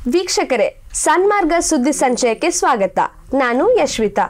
ವೀಕ್ಷಕರೇ ಸನ್ಮಾರ್ಗ ಸುದ್ದಿ ಸಂಚಯಕ್ಕೆ ಸ್ವಾಗತ ನಾನು ಯಶ್ವಿತಾ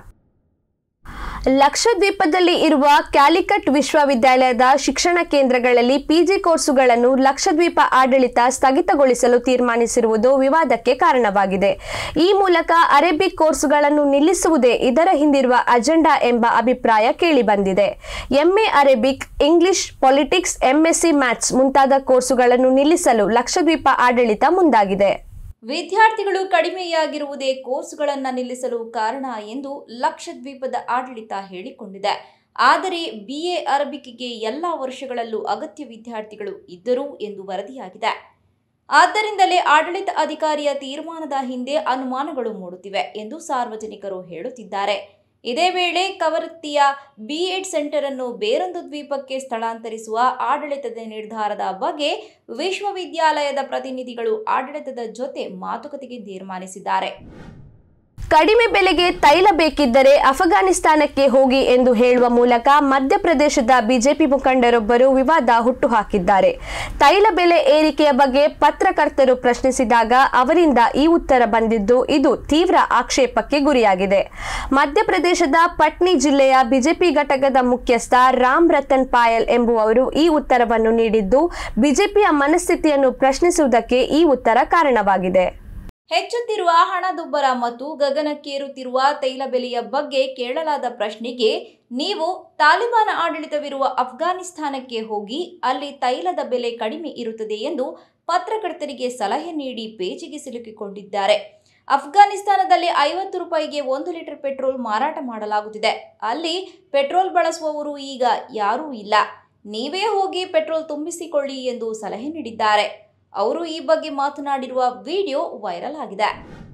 ಲಕ್ಷದ್ವೀಪದಲ್ಲಿ ಇರುವ ಕ್ಯಾಲಿಕಟ್ ವಿಶ್ವವಿದ್ಯಾಲಯದ ಶಿಕ್ಷಣ ಕೇಂದ್ರಗಳಲ್ಲಿ ಪಿಜಿ ಕೋರ್ಸುಗಳನ್ನು ಲಕ್ಷದ್ವೀಪ ಆಡಳಿತ ಸ್ಥಗಿತಗೊಳಿಸಲು ತೀರ್ಮಾನಿಸಿರುವುದು ವಿವಾದಕ್ಕೆ ಕಾರಣವಾಗಿದೆ ಈ ಮೂಲಕ ಅರೇಬಿಕ್ ಕೋರ್ಸುಗಳನ್ನು ನಿಲ್ಲಿಸುವುದೇ ಇದರ ಹಿಂದಿರುವ ಅಜೆಂಡಾ ಎಂಬ ಅಭಿಪ್ರಾಯ ಕೇಳಿಬಂದಿದೆ MA Arabic English politics MSc maths ಮುಂತಾದ ಕೋರ್ಸುಗಳನ್ನು ನಿಲ್ಲಿಸಲು ಲಕ್ಷದ್ವೀಪ ಆಡಳಿತ ಮುಂದಾಗಿದೆ ವಿದ್ಯಾರ್ಥಿಗಳು ಕಡಿಮೆಯಾಗಿರುವುದೇ ಕೋರ್ಸ್ಗಳನ್ನು ನಿಲ್ಲಿಸಲು ಕಾರಣ ಎಂದು ಲಕ್ಷದ್ವೀಪದ ಆಡಳಿತ ಹೇಳಿಕೊಂಡಿದೆ ಆದರೆ ಬಿಎ ಅರಬಿಕ್ಗೆ ಎಲ್ಲ ವರ್ಷಗಳಲ್ಲೂ ಅಗತ್ಯ ವಿದ್ಯಾರ್ಥಿಗಳು ಇದ್ದರು ಎಂದು ವರದಿಯಾಗಿದೆ ಆದ್ದರಿಂದಲೇ ಆಡಳಿತ ಅಧಿಕಾರಿಯ ತೀರ್ಮಾನದ ಹಿಂದೆ ಅನುಮಾನಗಳು ಮೂಡುತ್ತಿವೆ ಎಂದು ಸಾರ್ವಜನಿಕರು ಹೇಳುತ್ತಿದ್ದಾರೆ ಇದೇ ವೇಳೆ ಕವರತ್ತಿಯ ಬಿಎಡ್ ಸೆಂಟರ್ ಅನ್ನು ಬೇರೊಂದು ದ್ವೀಪಕ್ಕೆ ಸ್ಥಳಾಂತರಿಸುವ ಆಡಳಿತದ ನಿರ್ಧಾರದ ಬಗ್ಗೆ ವಿಶ್ವವಿದ್ಯಾಲಯದ ಪ್ರತಿನಿಧಿಗಳು ಆಡಳಿತದ ಜೊತೆ ಮಾತುಕತೆಗೆ ತೀರ್ಮಾನಿಸಿದ್ದಾರೆ ಕಡಿಮೆ ಬೆಲೆಗೆ ತೈಲ ಬೇಕಿದ್ದರೆ ಅಫಘಾನಿಸ್ತಾನಕ್ಕೆ ಹೋಗಿ ಎಂದು ಹೇಳುವ ಮೂಲಕ ಮಧ್ಯಪ್ರದೇಶದ ಬಿಜೆಪಿ ಮುಖಂಡರೊಬ್ಬರು ವಿವಾದ ಹುಟ್ಟುಹಾಕಿದ್ದಾರೆ ತೈಲ ಬೆಲೆ ಏರಿಕೆಯ ಬಗ್ಗೆ ಪತ್ರಕರ್ತರು ಪ್ರಶ್ನಿಸಿದಾಗ ಅವರಿಂದ ಈ ಉತ್ತರ ಬಂದಿದ್ದು ಇದು ತೀವ್ರ ಆಕ್ಷೇಪಕ್ಕೆ ಗುರಿಯಾಗಿದೆ ಮಧ್ಯಪ್ರದೇಶದ ಪಟ್ನಿ ಜಿಲ್ಲೆಯ ಬಿಜೆಪಿ ಘಟಕದ ಮುಖ್ಯಸ್ಥ ರಾಮ್ ರತನ್ ಪಾಯಲ್ ಎಂಬುವವರು ಈ ಉತ್ತರವನ್ನು ನೀಡಿದ್ದು ಬಿಜೆಪಿಯ ಮನಸ್ಥಿತಿಯನ್ನು ಪ್ರಶ್ನಿಸುವುದಕ್ಕೆ ಈ ಉತ್ತರ ಕಾರಣವಾಗಿದೆ ಹೆಚ್ಚುತ್ತಿರುವ ಹಣದುಬ್ಬರ ಮತ್ತು ಗಗನಕ್ಕೇರುತ್ತಿರುವ ತೈಲ ಬೆಲೆಯ ಬಗ್ಗೆ ಕೇಳಲಾದ ಪ್ರಶ್ನೆಗೆ ನೀವು ತಾಲಿಬಾನ್ ಆಡಳಿತವಿರುವ ಅಫ್ಘಾನಿಸ್ತಾನಕ್ಕೆ ಹೋಗಿ ಅಲ್ಲಿ ತೈಲದ ಬೆಲೆ ಕಡಿಮೆ ಇರುತ್ತದೆ ಎಂದು ಪತ್ರಕರ್ತರಿಗೆ ಸಲಹೆ ನೀಡಿ ಪೇಜಿಗೆ ಸಿಲುಕಿಕೊಂಡಿದ್ದಾರೆ ಅಫ್ಘಾನಿಸ್ತಾನದಲ್ಲಿ ಐವತ್ತು ರೂಪಾಯಿಗೆ ಒಂದು ಲೀಟರ್ ಪೆಟ್ರೋಲ್ ಮಾರಾಟ ಮಾಡಲಾಗುತ್ತಿದೆ ಅಲ್ಲಿ ಪೆಟ್ರೋಲ್ ಬಳಸುವವರು ಈಗ ಯಾರೂ ಇಲ್ಲ ನೀವೇ ಹೋಗಿ ಪೆಟ್ರೋಲ್ ತುಂಬಿಸಿಕೊಳ್ಳಿ ಎಂದು ಸಲಹೆ ನೀಡಿದ್ದಾರೆ ಅವರು ಈ ಬಗ್ಗೆ ಮಾತನಾಡಿರುವ ವಿಡಿಯೋ ವೈರಲ್ ಆಗಿದೆ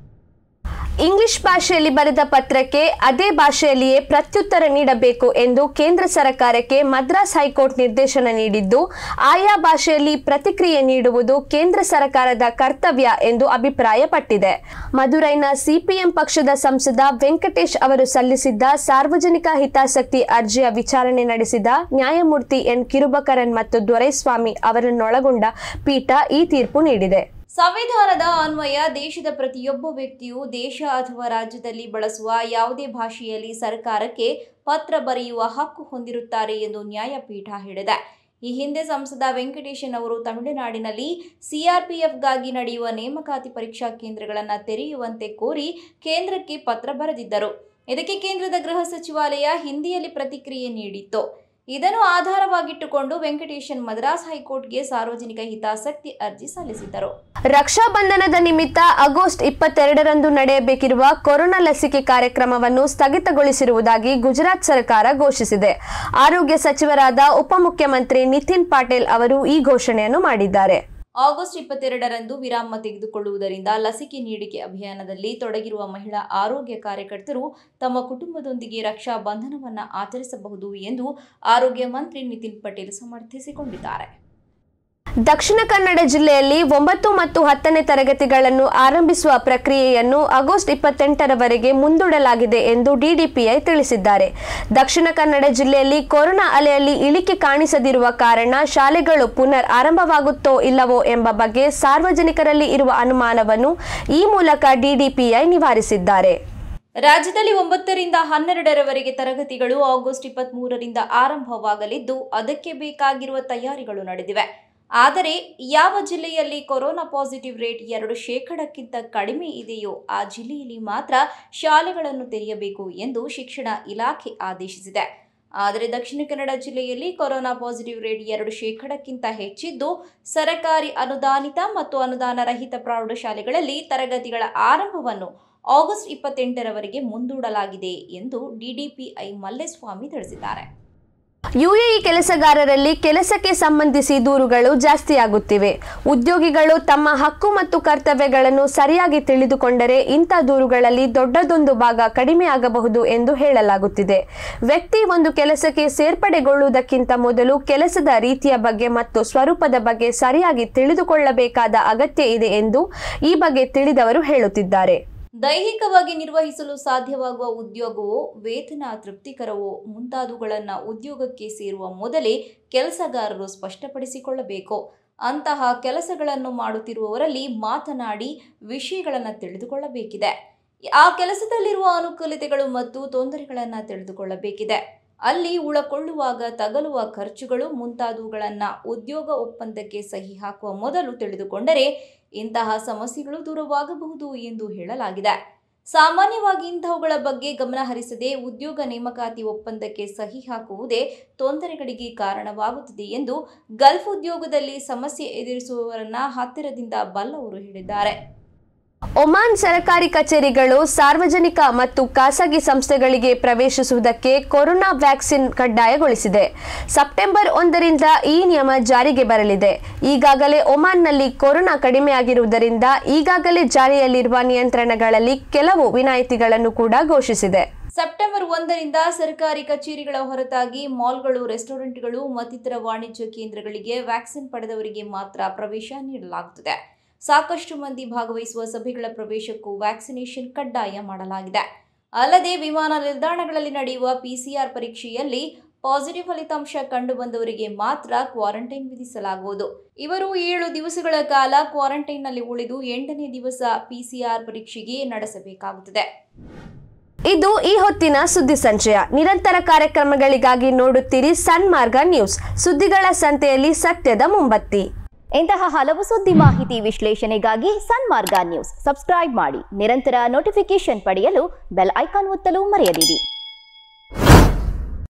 ಇಂಗ್ಲಿಷ್ ಭಾಷೆಯಲ್ಲಿ ಬರೆದ ಪತ್ರಕ್ಕೆ ಅದೇ ಭಾಷೆಯಲ್ಲಿಯೇ ಪ್ರತ್ಯುತ್ತರ ನೀಡಬೇಕು ಎಂದು ಕೇಂದ್ರ ಸರ್ಕಾರಕ್ಕೆ ಮದ್ರಾಸ್ ಹೈಕೋರ್ಟ್ ನಿರ್ದೇಶನ ನೀಡಿದ್ದು ಆಯಾ ಭಾಷೆಯಲ್ಲಿ ಪ್ರತಿಕ್ರಿಯೆ ನೀಡುವುದು ಕೇಂದ್ರ ಸರ್ಕಾರದ ಕರ್ತವ್ಯ ಎಂದು ಅಭಿಪ್ರಾಯಪಟ್ಟಿದೆ ಮದುರೈನ ಸಿಪಿಎಂ ಪಕ್ಷದ ಸಂಸದ ವೆಂಕಟೇಶ್ ಅವರು ಸಲ್ಲಿಸಿದ್ದ ಸಾರ್ವಜನಿಕ ಹಿತಾಸಕ್ತಿ ಅರ್ಜಿಯ ವಿಚಾರಣೆ ನಡೆಸಿದ ನ್ಯಾಯಮೂರ್ತಿ ಎನ್ ಕಿರುಬಕರನ್ ಮತ್ತು ದೊರೈಸ್ವಾಮಿ ಅವರನ್ನೊಳಗೊಂಡ ಪೀಠ ಈ ತೀರ್ಪು ನೀಡಿದೆ ಸಂವಿಧಾನದ ಅನ್ವಯ ದೇಶದ ಪ್ರತಿಯೊಬ್ಬ ವ್ಯಕ್ತಿಯು ದೇಶ ಅಥವಾ ರಾಜ್ಯದಲ್ಲಿ ಬಳಸುವ ಯಾವುದೇ ಭಾಷೆಯಲ್ಲಿ ಸರ್ಕಾರಕ್ಕೆ ಪತ್ರ ಬರೆಯುವ ಹಕ್ಕು ಹೊಂದಿರುತ್ತಾರೆ ಎಂದು ನ್ಯಾಯಪೀಠ ಹೇಳಿದೆ ಈ ಹಿಂದೆ ಸಂಸದ ವೆಂಕಟೇಶನ್ ಅವರು ತಮಿಳುನಾಡಿನಲ್ಲಿ ಸಿಆರ್ಪಿಎಫ್ಗಾಗಿ ನಡೆಯುವ ನೇಮಕಾತಿ ಪರೀಕ್ಷಾ ಕೇಂದ್ರಗಳನ್ನು ತೆರೆಯುವಂತೆ ಕೋರಿ ಕೇಂದ್ರಕ್ಕೆ ಪತ್ರ ಬರೆದಿದ್ದರು ಇದಕ್ಕೆ ಕೇಂದ್ರದ ಗೃಹ ಸಚಿವಾಲಯ ಹಿಂದಿಯಲ್ಲಿ ಪ್ರತಿಕ್ರಿಯೆ ನೀಡಿತ್ತು ಇದನ್ನು ಆಧಾರವಾಗಿಟ್ಟುಕೊಂಡು ವೆಂಕಟೇಶನ್ ಮದ್ರಾಸ್ ಹೈಕೋರ್ಟ್ಗೆ ಸಾರ್ವಜನಿಕ ಹಿತಾಸಕ್ತಿ ಅರ್ಜಿ ಸಲ್ಲಿಸಿದ್ದರು ರಕ್ಷಾ ಬಂಧನದ ನಿಮಿತ್ತ ಆಗಸ್ಟ್ ಇಪ್ಪತ್ತೆರಡರಂದು ನಡೆಯಬೇಕಿರುವ ಕೊರೋನಾ ಲಸಿಕೆ ಕಾರ್ಯಕ್ರಮವನ್ನು ಸ್ಥಗಿತಗೊಳಿಸಿರುವುದಾಗಿ ಗುಜರಾತ್ ಸರ್ಕಾರ ಘೋಷಿಸಿದೆ ಆರೋಗ್ಯ ಸಚಿವರಾದ ಉಪಮುಖ್ಯಮಂತ್ರಿ ನಿತಿನ್ ಪಾಟೀಲ್ ಅವರು ಈ ಘೋಷಣೆಯನ್ನು ಮಾಡಿದ್ದಾರೆ ಆಗಸ್ಟ್ ಇಪ್ಪತ್ತೆರಡರಂದು ವಿರಾಮ ತೆಗೆದುಕೊಳ್ಳುವುದರಿಂದ ಲಸಿಕೆ ನೀಡಿಕೆ ಅಭಿಯಾನದಲ್ಲಿ ತೊಡಗಿರುವ ಮಹಿಳಾ ಆರೋಗ್ಯ ಕಾರ್ಯಕರ್ತರು ತಮ್ಮ ಕುಟುಂಬದೊಂದಿಗೆ ರಕ್ಷಾ ಬಂಧನವನ್ನು ಆಚರಿಸಬಹುದು ಎಂದು ಆರೋಗ್ಯ ಮಂತ್ರಿ ನಿತಿನ್ ಪಟೇಲ್ ಸಮರ್ಥಿಸಿಕೊಂಡಿದ್ದಾರೆ ದಕ್ಷಿಣ ಕನ್ನಡ ಜಿಲ್ಲೆಯಲ್ಲಿ ಒಂಬತ್ತು ಮತ್ತು ಹತ್ತನೇ ತರಗತಿಗಳನ್ನು ಆರಂಭಿಸುವ ಪ್ರಕ್ರಿಯೆಯನ್ನು ಆಗಸ್ಟ್ ಇಪ್ಪತ್ತೆಂಟರವರೆಗೆ ಮುಂದೂಡಲಾಗಿದೆ ಎಂದು ಡಿಡಿಪಿಐ ತಿಳಿಸಿದ್ದಾರೆ ದಕ್ಷಿಣ ಕನ್ನಡ ಜಿಲ್ಲೆಯಲ್ಲಿ ಕೊರೋನಾ ಅಲೆಯಲ್ಲಿ ಇಳಿಕೆ ಕಾಣಿಸದಿರುವ ಕಾರಣ ಶಾಲೆಗಳು ಪುನರ್ ಆರಂಭವಾಗುತ್ತೋ ಇಲ್ಲವೋ ಎಂಬ ಬಗ್ಗೆ ಸಾರ್ವಜನಿಕರಲ್ಲಿ ಇರುವ ಅನುಮಾನವನ್ನು ಈ ಮೂಲಕ ಡಿಡಿಪಿಐ ನಿವಾರಿಸಿದ್ದಾರೆ ರಾಜ್ಯದಲ್ಲಿ ಒಂಬತ್ತರಿಂದ ಹನ್ನೆರಡರವರೆಗೆ ತರಗತಿಗಳು ಆಗಸ್ಟ್ ಇಪ್ಪತ್ಮೂರರಿಂದ ಆರಂಭವಾಗಲಿದ್ದು ಅದಕ್ಕೆ ಬೇಕಾಗಿರುವ ತಯಾರಿಗಳು ನಡೆದಿವೆ ಆದರೆ ಯಾವ ಜಿಲ್ಲೆಯಲ್ಲಿ ಕೊರೋನಾ ಪಾಸಿಟಿವ್ ರೇಟ್ ಎರಡು ಶೇಕಡಕ್ಕಿಂತ ಕಡಿಮೆ ಇದೆಯೋ ಆ ಜಿಲ್ಲೆಯಲ್ಲಿ ಮಾತ್ರ ಶಾಲೆಗಳನ್ನು ತೆರೆಯಬೇಕು ಎಂದು ಶಿಕ್ಷಣ ಇಲಾಖೆ ಆದೇಶಿಸಿದೆ ಆದರೆ ದಕ್ಷಿಣ ಕನ್ನಡ ಜಿಲ್ಲೆಯಲ್ಲಿ ಕೊರೋನಾ ಪಾಸಿಟಿವ್ ರೇಟ್ ಎರಡು ಶೇಕಡಕ್ಕಿಂತ ಹೆಚ್ಚಿದ್ದು ಸರಕಾರಿ ಅನುದಾನಿತ ಮತ್ತು ಅನುದಾನ ರಹಿತ ಪ್ರೌಢಶಾಲೆಗಳಲ್ಲಿ ತರಗತಿಗಳ ಆರಂಭವನ್ನು ಆಗಸ್ಟ್ ಇಪ್ಪತ್ತೆಂಟರವರೆಗೆ ಮುಂದೂಡಲಾಗಿದೆ ಎಂದು ಡಿಡಿಪಿಐ ಮಲ್ಲೇಸ್ವಾಮಿ ತಿಳಿಸಿದ್ದಾರೆ ಯುಎಇ ಕೆಲಸಗಾರರಲ್ಲಿ ಕೆಲಸಕ್ಕೆ ಸಂಬಂಧಿಸಿ ದೂರುಗಳು ಜಾಸ್ತಿಯಾಗುತ್ತಿವೆ ಉದ್ಯೋಗಿಗಳು ತಮ್ಮ ಹಕ್ಕು ಮತ್ತು ಕರ್ತವ್ಯಗಳನ್ನು ಸರಿಯಾಗಿ ತಿಳಿದುಕೊಂಡರೆ ಇಂಥ ದೂರುಗಳಲ್ಲಿ ದೊಡ್ಡದೊಂದು ಭಾಗ ಕಡಿಮೆಯಾಗಬಹುದು ಎಂದು ಹೇಳಲಾಗುತ್ತಿದೆ ವ್ಯಕ್ತಿ ಒಂದು ಕೆಲಸಕ್ಕೆ ಸೇರ್ಪಡೆಗೊಳ್ಳುವುದಕ್ಕಿಂತ ಮೊದಲು ಕೆಲಸದ ರೀತಿಯ ಬಗ್ಗೆ ಮತ್ತು ಸ್ವರೂಪದ ಬಗ್ಗೆ ಸರಿಯಾಗಿ ತಿಳಿದುಕೊಳ್ಳಬೇಕಾದ ಅಗತ್ಯ ಇದೆ ಎಂದು ಈ ಬಗ್ಗೆ ತಿಳಿದವರು ಹೇಳುತ್ತಿದ್ದಾರೆ ದೈಹಿಕವಾಗಿ ನಿರ್ವಹಿಸಲು ಸಾಧ್ಯವಾಗುವ ಉದ್ಯೋಗವೋ ವೇತನ ತೃಪ್ತಿಕರವೋ ಮುಂತಾದವುಗಳನ್ನು ಉದ್ಯೋಗಕ್ಕೆ ಸೇರುವ ಮೊದಲೇ ಕೆಲಸಗಾರರು ಸ್ಪಷ್ಟಪಡಿಸಿಕೊಳ್ಳಬೇಕು ಅಂತಹ ಕೆಲಸಗಳನ್ನು ಮಾಡುತ್ತಿರುವವರಲ್ಲಿ ಮಾತನಾಡಿ ವಿಷಯಗಳನ್ನು ತಿಳಿದುಕೊಳ್ಳಬೇಕಿದೆ ಆ ಕೆಲಸದಲ್ಲಿರುವ ಅನುಕೂಲತೆಗಳು ಮತ್ತು ತೊಂದರೆಗಳನ್ನು ತಿಳಿದುಕೊಳ್ಳಬೇಕಿದೆ ಅಲ್ಲಿ ಉಳಕೊಳ್ಳುವಾಗ ತಗಲುವ ಖರ್ಚುಗಳು ಮುಂತಾದವುಗಳನ್ನು ಉದ್ಯೋಗ ಒಪ್ಪಂದಕ್ಕೆ ಸಹಿ ಹಾಕುವ ಮೊದಲು ತಿಳಿದುಕೊಂಡರೆ ಇಂತಹ ಸಮಸ್ಯೆಗಳು ದೂರವಾಗಬಹುದು ಎಂದು ಹೇಳಲಾಗಿದೆ ಸಾಮಾನ್ಯವಾಗಿ ಇಂತಹವುಗಳ ಬಗ್ಗೆ ಗಮನ ಹರಿಸದೆ ಉದ್ಯೋಗ ನೇಮಕಾತಿ ಒಪ್ಪಂದಕ್ಕೆ ಸಹಿ ಹಾಕುವುದೇ ತೊಂದರೆಗಳಿಗೆ ಕಾರಣವಾಗುತ್ತದೆ ಎಂದು ಗಲ್ಫ್ ಉದ್ಯೋಗದಲ್ಲಿ ಸಮಸ್ಯೆ ಎದುರಿಸುವವರನ್ನ ಹತ್ತಿರದಿಂದ ಬಲ್ಲವರು ಹೇಳಿದ್ದಾರೆ ಒಮಾನ್ ಸರ್ಕಾರಿ ಕಚೇರಿಗಳು ಸಾರ್ವಜನಿಕ ಮತ್ತು ಖಾಸಗಿ ಸಂಸ್ಥೆಗಳಿಗೆ ಪ್ರವೇಶಿಸುವುದಕ್ಕೆ ಕೊರೋನಾ ವ್ಯಾಕ್ಸಿನ್ ಕಡ್ಡಾಯಗೊಳಿಸಿದೆ ಸೆಪ್ಟೆಂಬರ್ ಒಂದರಿಂದ ಈ ನಿಯಮ ಜಾರಿಗೆ ಬರಲಿದೆ ಈಗಾಗಲೇ ಒಮಾನ್ನಲ್ಲಿ ಕೊರೋನಾ ಕಡಿಮೆಯಾಗಿರುವುದರಿಂದ ಈಗಾಗಲೇ ಜಾರಿಯಲ್ಲಿರುವ ನಿಯಂತ್ರಣಗಳಲ್ಲಿ ಕೆಲವು ವಿನಾಯಿತಿಗಳನ್ನು ಕೂಡ ಘೋಷಿಸಿದೆ ಸೆಪ್ಟೆಂಬರ್ ಒಂದರಿಂದ ಸರ್ಕಾರಿ ಕಚೇರಿಗಳ ಹೊರತಾಗಿ ಮಾಲ್ಗಳು ರೆಸ್ಟೋರೆಂಟ್ಗಳು ಮತ್ತಿತರ ವಾಣಿಜ್ಯ ಕೇಂದ್ರಗಳಿಗೆ ವ್ಯಾಕ್ಸಿನ್ ಪಡೆದವರಿಗೆ ಮಾತ್ರ ಪ್ರವೇಶ ನೀಡಲಾಗುತ್ತದೆ ಸಾಕಷ್ಟು ಮಂದಿ ಭಾಗವಹಿಸುವ ಸಭೆಗಳ ಪ್ರವೇಶಕ್ಕೂ ವ್ಯಾಕ್ಸಿನೇಷನ್ ಕಡ್ಡಾಯ ಮಾಡಲಾಗಿದೆ ಅಲ್ಲದೆ ವಿಮಾನ ನಿಲ್ದಾಣಗಳಲ್ಲಿ ನಡೆಯುವ ಪಿಸಿಆರ್ ಪರೀಕ್ಷೆಯಲ್ಲಿ ಪಾಸಿಟಿವ್ ಫಲಿತಾಂಶ ಕಂಡುಬಂದವರಿಗೆ ಮಾತ್ರ ಕ್ವಾರಂಟೈನ್ ವಿಧಿಸಲಾಗುವುದು ಇವರು ಏಳು ದಿವಸಗಳ ಕಾಲ ಕ್ವಾರಂಟೈನ್ನಲ್ಲಿ ಉಳಿದು ಎಂಟನೇ ದಿವಸ ಪಿಸಿಆರ್ ಪರೀಕ್ಷೆಗೆ ನಡೆಸಬೇಕಾಗುತ್ತದೆ ಇದು ಈ ಹೊತ್ತಿನ ಸುದ್ದಿ ಸಂಚಯ ನಿರಂತರ ಕಾರ್ಯಕ್ರಮಗಳಿಗಾಗಿ ನೋಡುತ್ತೀರಿ ಸನ್ಮಾರ್ಗ ನ್ಯೂಸ್ ಸುದ್ದಿಗಳ ಸಂತೆಯಲ್ಲಿ ಸತ್ಯದ ಮುಂಬತ್ತಿ ಇಂತಹ ಹಲವು ಸುದ್ದಿ ಮಾಹಿತಿ ವಿಶ್ಲೇಷಣೆಗಾಗಿ ಸನ್ಮಾರ್ಗ ನ್ಯೂಸ್ ಸಬ್ಸ್ಕ್ರೈಬ್ ಮಾಡಿ ನಿರಂತರ ನೋಟಿಫಿಕೇಶನ್ ಪಡೆಯಲು ಬೆಲ್ ಐಕಾನ್ ಒತ್ತಲು ಮರೆಯದಿರಿ